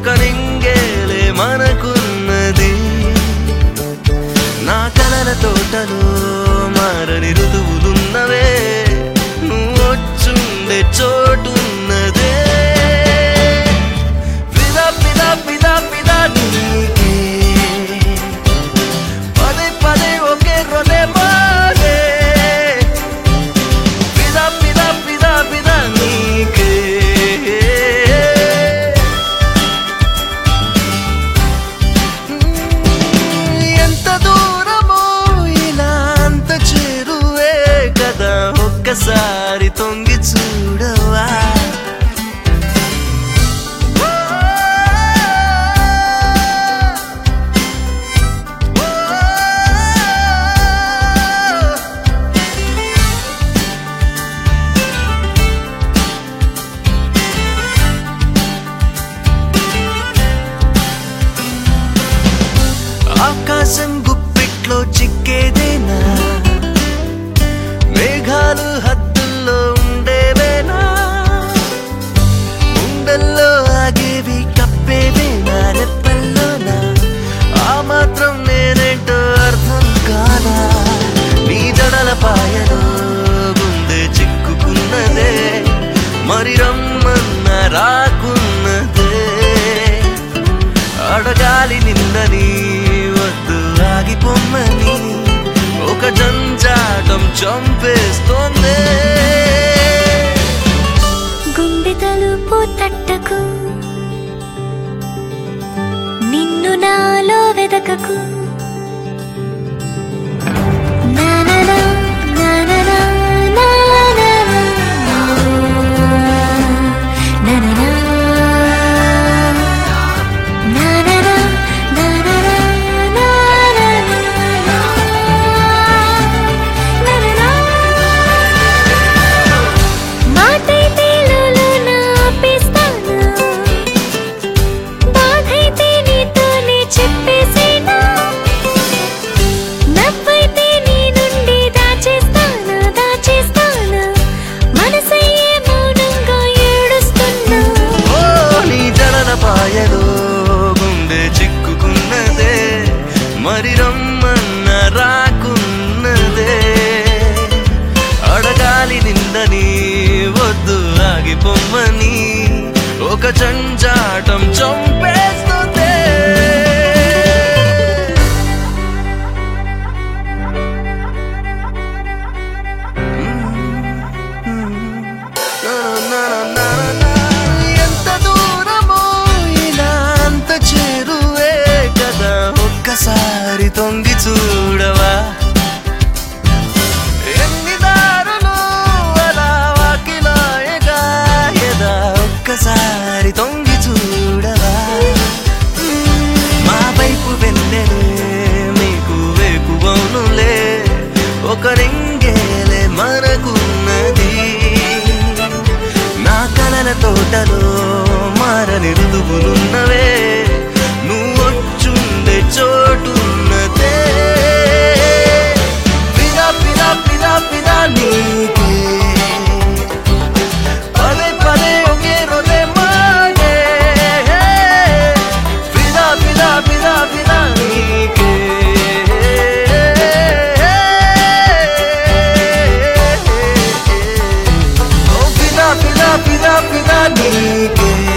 ఒక నింగేలే మనకున్నది నా కలల తోటలో మారని ఋతువులున్నవే నువ్వు వచ్చుండే చోటున్నదే పిదా పిదా పిదా పిదా నీకే పదే పదే ఒకే రొలే మారే పిదా పిదా పిదా పిదా నీకే ఎంత దూరమో ఇలా అంత చేరువే కదా ఒక్కసారి తొంగి చూడవా ఆకాశం గుప్పిట్లో చిక్కేదేనా మేఘాలు హద్దుల్లో ఉండేవేనా ఉండల్లో ఆగేవి కప్పేవేనా రెప్పల్లోనా ఆ మాత్రం నేనేంటో అర్థం కాదా నీ జడల పాయలో గుండె చిక్కుకున్నదే మరి రమ్మన్న రాకున్నదే అడగాలి నిందని వద్దు ఆగిపోమ్మని ఒక జంజాటం చంపేస్తోంది గుండె తలుపు తట్టకు నిన్ను నాలో వెదకకు నాననా, నాననా, నాననా, నాననా. నాననా, నాననా, నాననా. మాటైతే లోలోన ఆపేస్తాను బాధైతే నీతోనే చెప్పేసేనా నవ్వైతే నీ నుండి దాచేస్తానా దాచేస్తానా మనసయ్యే మౌనంగా ఏడుస్తున్నా ఓ నీ జడల పాయలో గుండె చిక్కుకున్నదే మరి రమ్మన్న రాకున్నదే అడగాలి నిందని వద్దు ఆగిపోమ్మని ఒక జంజాటం చంపేస్తుంది ఎంత దూరమో ఇలా అంత చేరువే కదా ఒక్కసారి తొంగి చూడవా ఎన్ని దారులు అలా వాకిలాయగా ఎదా ఒక్కసారి తొంగి చూడవా మా వైపు వెళ్ళలే మీకు వేకువనులే ఒక రింగేలే మనకున్నది నా కలల తోటలో మారని ఋతువులున్నవే నువ్వొచ్చుండే చోటున్నదే పిదా పిదా పిదా పిదా నీకే పదే పదే ఒకే రొలే మాడే పిదా పిదా పిదా పిదా నీకే ఓ పిదా పిదా పిదా పిదా నీకే